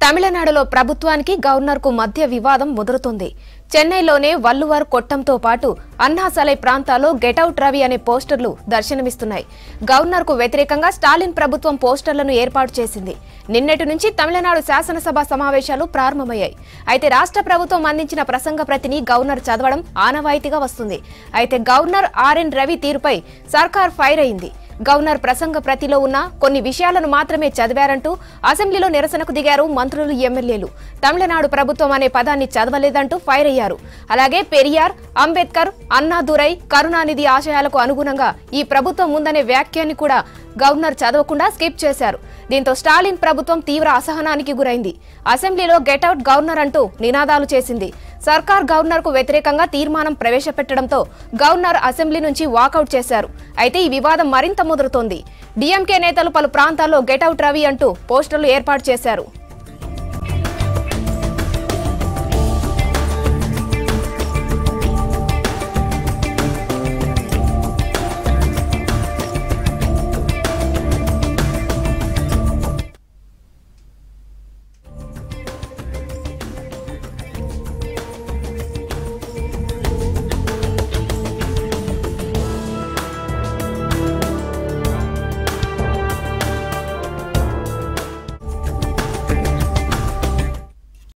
తమిళనాడులో ప్రభుత్వానికి గవర్నర్కు మధ్య వివాదం ముదురుతుంది చెన్నైలోనే వల్లువర్ కొట్టంతో పాటు అన్నాసలై ప్రాంతాల్లో గెటౌట్ రవి అనే పోస్టర్లు దర్శనమిస్తున్నాయి గవర్నర్కు వ్యతిరేకంగా స్టాలిన్ ప్రభుత్వం పోస్టర్లను ఏర్పాటు చేసింది నిన్నటి నుంచి తమిళనాడు శాసనసభ సమావేశాలు ప్రారంభమయ్యాయి అయితే రాష్ట్ర ప్రభుత్వం అందించిన ప్రసంగ ప్రతిని గవర్నర్ చదవడం ఆనవాయితీగా వస్తుంది అయితే గవర్నర్ ఆర్ఎన్ రవి తీరుపై సర్కార్ ఫైర్ అయింది గవర్నర్ ప్రసంగ ప్రతిలో ఉన్న కొన్ని విషయాలను మాత్రమే చదివారంటూ అసెంబ్లీలో నిరసనకు దిగారు మంత్రులు ఎమ్మెల్యేలు తమిళనాడు ప్రభుత్వం అనే పదాన్ని చదవలేదంటూ ఫైర్ అయ్యారు అలాగే పెరియార్ అంబేద్కర్ అన్నాదురై కరుణానిధి ఆశయాలకు అనుగుణంగా ఈ ప్రభుత్వం ఉందనే వ్యాఖ్యాన్ని కూడా గవర్నర్ చదవకుండా స్కిప్ చేశారు దీంతో స్టాలిన్ ప్రభుత్వం తీవ్ర అసహనానికి గురైంది అసెంబ్లీలో గెటౌట్ గవర్నర్ అంటూ నినాదాలు చేసింది సర్కార్ గవర్నర్ కు వ్యతిరేకంగా తీర్మానం ప్రవేశపెట్టడంతో గవర్నర్ అసెంబ్లీ నుంచి వాకౌట్ చేశారు అయితే ఈ వివాదం మరింత ముదురుతోంది డీఎంకే నేతలు పలు ప్రాంతాల్లో గెటౌట్ రవి అంటూ పోస్టర్లు ఏర్పాటు చేశారు